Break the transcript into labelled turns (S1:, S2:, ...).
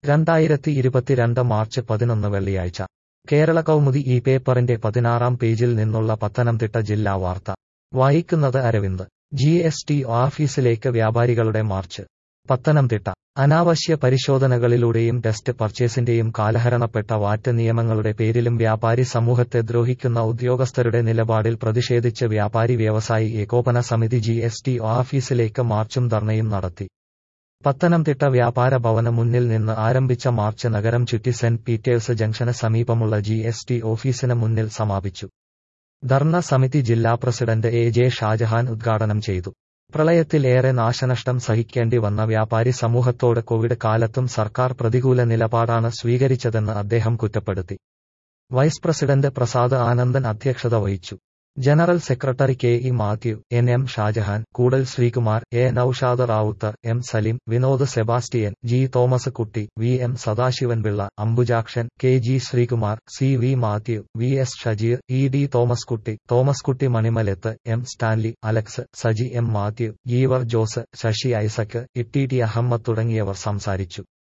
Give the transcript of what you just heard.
S1: രണ്ടായിരത്തി ഇരുപത്തിരണ്ട് മാർച്ച് പതിനൊന്ന് വെള്ളിയാഴ്ച കേരള കൗമുദി ഈ പേപ്പറിന്റെ പതിനാറാം പേജിൽ നിന്നുള്ള പത്തനംതിട്ട ജില്ലാ വാർത്ത വായിക്കുന്നത് അരവിന്ദ് ജി എസ് ടി ഓഫീസിലേക്ക് വ്യാപാരികളുടെ മാർച്ച് പത്തനംതിട്ട അനാവശ്യ പരിശോധനകളിലൂടെയും ടെസ്റ്റ് പർച്ചേസിന്റെയും കാലഹരണപ്പെട്ട വാറ്റ് നിയമങ്ങളുടെ പേരിലും വ്യാപാരി സമൂഹത്തെ ദ്രോഹിക്കുന്ന ഉദ്യോഗസ്ഥരുടെ നിലപാടിൽ പ്രതിഷേധിച്ച് വ്യാപാരി വ്യവസായി ഏകോപന സമിതി ജി എസ് ടി ഓഫീസിലേക്ക് മാർച്ചും ധർണയും നടത്തി പത്തനംതിട്ട വ്യാപാര ഭവന മുന്നിൽ നിന്ന് ആരംഭിച്ച മാർച്ച് നഗരം ചുറ്റി സെന്റ് പീറ്റേഴ്സ് ജംഗ്ഷന് സമീപമുള്ള ജി എസ് ടി ഓഫീസിന് മുന്നിൽ സമാപിച്ചു ധർണ സമിതി ജില്ലാ പ്രസിഡന്റ് എ ജെ ഷാജഹാൻ ഉദ്ഘാടനം ചെയ്തു പ്രളയത്തിൽ ഏറെ നാശനഷ്ടം സഹിക്കേണ്ടി വന്ന വ്യാപാരി സമൂഹത്തോട് കോവിഡ് കാലത്തും സർക്കാർ പ്രതികൂല നിലപാടാണ് സ്വീകരിച്ചതെന്ന് അദ്ദേഹം കുറ്റപ്പെടുത്തി വൈസ് പ്രസിഡന്റ് പ്രസാദ് ആനന്ദൻ അധ്യക്ഷത വഹിച്ചു general secretary K E Mathew N M Shajahan Koodal Sreekumar A Noushad Rawther M Saleem Vinod Sebastian G Thomas Kutty V M Sadasivanpillai Ambujakshan K G Sreekumar C V Mathew V S Shajeer E D Thomas Kutty Thomas Kutty Manimalathu M Stanley Alex Saji M Mathew Geevar Jose Sasi Isaac Itty T Ahammed തുടങ്ങിയവർ സംസാരിച്ചു